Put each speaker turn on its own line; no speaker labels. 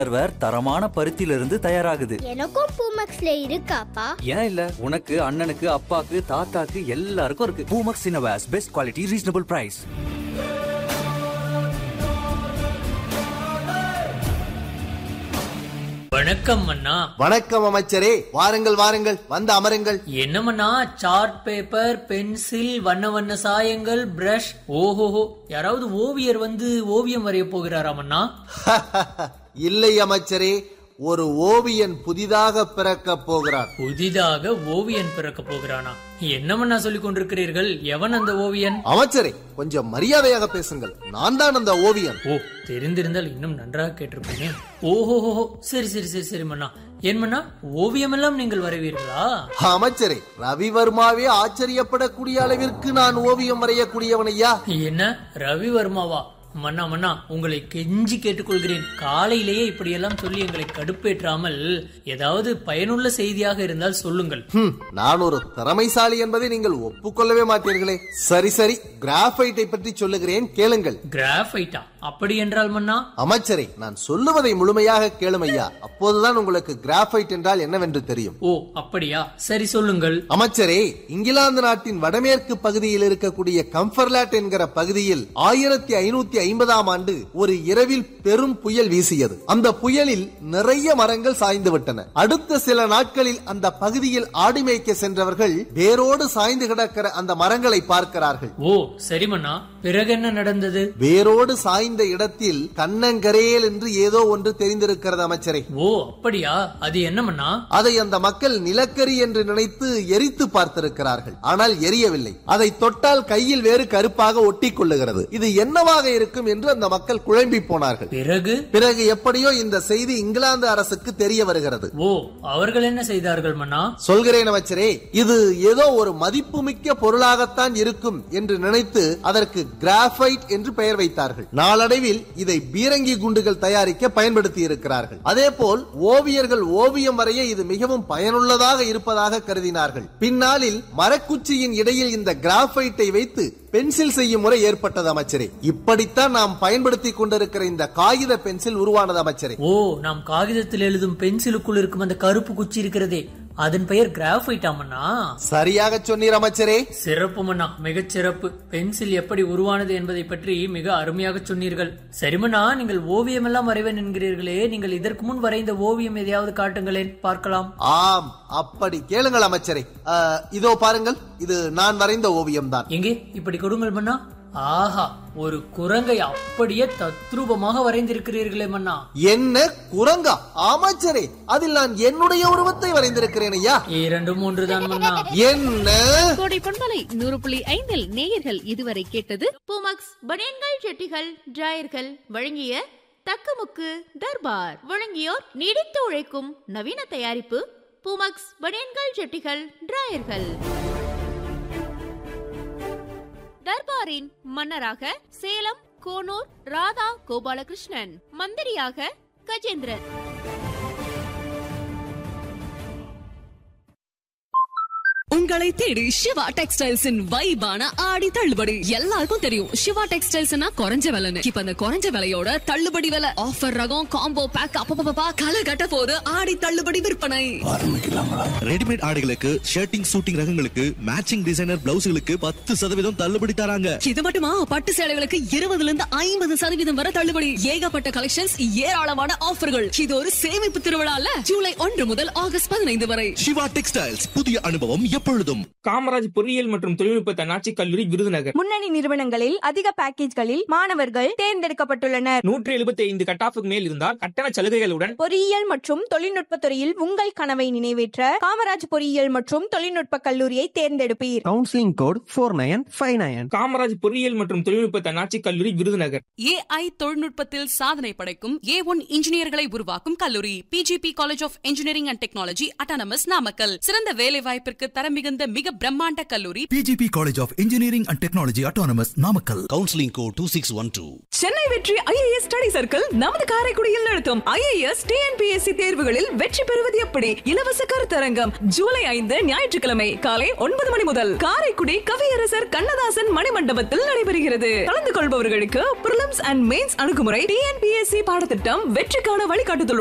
வேர் தரமான பருத்தியிலிருந்து தயாராகுது
எனக்கும் பூமெக்ஸ்ல இருக்காப்பா
ஏன் இல்ல உனக்கு அண்ணனுக்கு அப்பாக்கு தாத்தாக்கு எல்லாருக்கும் இருக்கு Poomex innerwears best quality reasonable price
வணக்கம் அண்ணா
வணக்கம் அமைச்சரே வாருங்கள் வாருங்கள் வந்து அமருங்கள்
என்னமண்ணா சார்ட் பேப்பர் பென்சில் வண்ண வண்ண சாயங்கள் பிரஷ் ஓஹோஹோ யாராவது ஓவியர் வந்து ஓவியம் வரைய போகிறாராமண்ணா
இல்லை அமைச்சரே ஒரு ஓவியன் புதிதாக பிறக்கப் போகிறான்
புதிதாக ஓவியன் பிறக்க போகிறானா என்னமண்ணா சொல்லிக் கொண்டிருக்கிறீர்கள் எவன் அந்த ஓவியன்
அமைச்சரே கொஞ்சம் மரியாதையாக பேசுங்கள் நான் தான் அந்த ஓவியன்
ஓ தெரிந்திருந்தால் இன்னும் நன்றாக கேட்டிருப்பேனே ஓஹோஹோ சரி சரி சரி சரி மண்ணா ஏன் மண்ணா ஓவியமெல்லாம் நீங்கள் வரைவீர்களா
அமைச்சரே ரவிவர்மாவே ஆச்சரியப்படக்கூடிய அளவிற்கு நான் ஓவியம் வரையக்கூடியவன் ஐயா
என்ன ரவி வர்மாவா மன்னா மன்னா உங்களை கெஞ்சி கேட்டுக்கொள்கிறேன் காலையிலேயே இப்படியெல்லாம் சொல்லி எங்களை கடுப்பேற்றாமல் ஏதாவது பயனுள்ள செய்தியாக இருந்தால் சொல்லுங்கள்
ஹம், நான் ஒரு திறமைசாலி என்பதை நீங்கள் ஒப்புக்கொள்ளவே மாட்டீர்களே சரி சரி கிராஃபைட்டை பற்றி சொல்லுகிறேன் கேளுங்கள்
கிராஃபைட்டா அப்படி என்றால் மன்னா
அமைச்சரே நான் சொல்லுவதை முழுமையாக கேளும் ஐயா அப்போதுதான் உங்களுக்கு கிராஃபைட் என்றால் என்னவென்று தெரியும்
ஓ அப்படியா சரி சொல்லுங்கள்
அமைச்சரே இங்கிலாந்து நாட்டின் வடமேற்கு பகுதியில் இருக்கக்கூடிய கம்பர்லாட் என்கிற பகுதியில் ஆயிரத்தி ஐநூத்தி ஐம்பதாம் ஆண்டு ஒரு இரவில் பெரும் புயல் வீசியது அந்த புயலில் நிறைய மரங்கள் சாய்ந்து விட்டன அடுத்த சில நாட்களில் அந்த பகுதியில் ஆடு மேய்க்க சென்றவர்கள் வேரோடு சாய்ந்து கிடக்கிற அந்த மரங்களை பார்க்கிறார்கள்
ஓ சரி மன்னா பிறகு என்ன நடந்தது
வேரோடு சாய்ந்த இடத்தில் கண்ணங்கரேல் என்று ஏதோ ஒன்று தெரிந்திருக்கிறது அமைச்சரே
ஓ அப்படியா அது என்ன மன்னா
அதை அந்த மக்கள் நிலக்கரி என்று நினைத்து எரித்து பார்த்திருக்கிறார்கள் ஆனால் எரியவில்லை அதை தொட்டால் கையில் வேறு கருப்பாக ஒட்டி கொள்ளுகிறது இது என்னவாக இருக்கும் என்று அந்த மக்கள் குழம்பி போனார்கள்
பிறகு
பிறகு எப்படியோ இந்த செய்தி இங்கிலாந்து அரசுக்கு தெரிய வருகிறது
ஓ அவர்கள் என்ன செய்தார்கள் மன்னா
சொல்கிறேன் அமைச்சரே இது ஏதோ ஒரு மதிப்புமிக்க பொருளாகத்தான் இருக்கும் என்று நினைத்து அதற்கு கிராஃபைட் என்று பெயர் வைத்தார்கள் நாளடைவில் இதை பீரங்கி குண்டுகள் தயாரிக்க பயன்படுத்தி இருக்கிறார்கள் அதே போல் ஓவியர்கள் ஓவியம் வரைய இது மிகவும் பயனுள்ளதாக இருப்பதாக கருதினார்கள் பின்னாளில் மரக்குச்சியின் இடையில் இந்த கிராஃபைட்டை வைத்து பென்சில் செய்யும் முறை ஏற்பட்டது அமைச்சரே இப்படித்தான் நாம் பயன்படுத்தி கொண்டிருக்கிற இந்த காகித பென்சில் உருவானது அமைச்சரே
ஓ நாம் காகிதத்தில் எழுதும் பென்சிலுக்குள் இருக்கும் அந்த கருப்பு குச்சி இருக்கிறதே அதன் பெயர் கிராஃபைட் மன்னா
சரியாக சொன்னீர் அமைச்சரே
சிறப்பு மன்னா மிகச் சிறப்பு பென்சில் எப்படி உருவானது என்பதை பற்றி மிக அருமையாக சொன்னீர்கள் சரிமண்ணா நீங்கள் ஓவியம் எல்லாம் வரைவேன் என்கிறீர்களே நீங்கள் இதற்கு முன் வரைந்த ஓவியம் எதையாவது காட்டுங்களேன் பார்க்கலாம்
ஆம் அப்படி கேளுங்கள் அமைச்சரே ஆ, இதோ பாருங்கள் இது நான் வரைந்த ஓவியம் தான்
எங்கே இப்படி கொடுங்கள் மன்னா ஆஹா ஒரு குரங்கை அப்படியே தத்ரூபமாக வரைந்திருக்கிறீர்களே மன்னா
என்ன குரங்கா அமைச்சரே அதில் நான் என்னுடைய உருவத்தை வரைந்திருக்கிறேன் ஐயா
இரண்டு மூன்று தான் மன்னா
என்ன
கோடை பண்பலை நூறு புள்ளி ஐந்தில் நேயர்கள் இதுவரை கேட்டது
பூமக்ஸ் பனியன்கள் ஜெட்டிகள் டிராயர்கள் வழங்கிய தக்கமுக்கு தர்பார் வழங்கியோர் நீடித்து உழைக்கும் நவீன தயாரிப்பு பூமக்ஸ் பனியன்கள் ஜெட்டிகள் டிராயர்கள் தர்பாரின் மன்னராக சேலம் கோனூர் ராதா கோபாலகிருஷ்ணன் மந்திரியாக கஜேந்திரன்
உங்களை தேடி சிவா டெக்ஸ்டைல்ஸின் வைபான ஆடி தள்ளுபடி எல்லாருக்கும் தெரியும் சிவா டெக்ஸ்டைல்ஸ்னா குறைஞ்ச விலைன்னு இப்ப அந்த குறைஞ்ச விலையோட தள்ளுபடி விலை ஆஃபர் ரகம் காம்போ பேக் அப்பப்பா கலை கட்ட போது ஆடி தள்ளுபடி விற்பனை
ரெடிமேட் ஆடைகளுக்கு ஷர்ட்டிங் சூட்டிங் ரகங்களுக்கு மேட்சிங் டிசைனர் பிளவுஸ்களுக்கு பத்து சதவீதம் தள்ளுபடி தராங்க
இது மட்டுமா பட்டு சேலைகளுக்கு இருபதுல இருந்து ஐம்பது சதவீதம் வரை தள்ளுபடி ஏகப்பட்ட கலெக்ஷன்ஸ் ஏராளமான ஆஃபர்கள் இது ஒரு சேமிப்பு திருவிழால ஜூலை ஒன்று முதல் ஆகஸ்ட் பதினைந்து வரை
சிவா டெக்ஸ்டைல்ஸ் புதிய அனுபவம் எப்பொழுதும்
காமராஜ் பொறியியல் மற்றும் தொழில்நுட்ப தன்னாட்சி கல்லூரி விருதுநகர்
முன்னணி நிறுவனங்களில் அதிக பேக்கேஜ்களில் மாணவர்கள் தேர்ந்தெடுக்கப்பட்டுள்ளனர்
நூற்றி எழுபத்தி ஐந்து கட்டாஃபுக்கு மேல் இருந்தால் கட்டண சலுகைகளுடன்
பொறியியல் மற்றும் தொழில்நுட்ப துறையில் உங்கள் கனவை நிறைவேற்ற காமராஜ் பொறியியல் மற்றும் தொழில்நுட்ப கல்லூரியை தேர்ந்தெடுப்பீர்
counselling code four nine five nine
Kamaraj பொறியியல் மற்றும் தொழில்நுட்ப தன்னாட்சி கல்லூரி விருதுநகர்
ஏஐ தொழில்நுட்பத்தில் சாதனை படைக்கும் ஏ ஒன் இன்ஜினியர்களை உருவாக்கும் கல்லூரி PGP college of engineering and technology autonomous Namakkal சிறந்த வேலை வாய்ப்பிற்கு தரம் மிகுந்த மிக
பிரம்மாண்ட கல்லூரி
PGP College of Engineering and Technology Autonomous Namakkal.
Counselling code two six one two
Chennai Vetri IAS study circle நமது காரைக்குடியில் நடத்தும் ஐஏஎஸ் டிஎன்பிஎஸ்சி தேர்வுகளில் வெற்றி பெறுவது எப்படி இலவச கருத்தரங்கம் ஜூலை ஐந்து ஞாயிற்றுக்கிழமை காலை ஒன்பது மணி முதல் காரைக்குடி கவியரசர் கண்ணதாசன் மணிமண்டபத்தில் நடைபெறுகிறது கலந்து கொள்பவர்களுக்கு பிரிலிம்ஸ் அண்ட் மெயின்ஸ் அணுகுமுறை டிஎன்பிஎஸ்சி பாடத்திட்டம் வெற்றிக்கான வழிகாட்டுதல்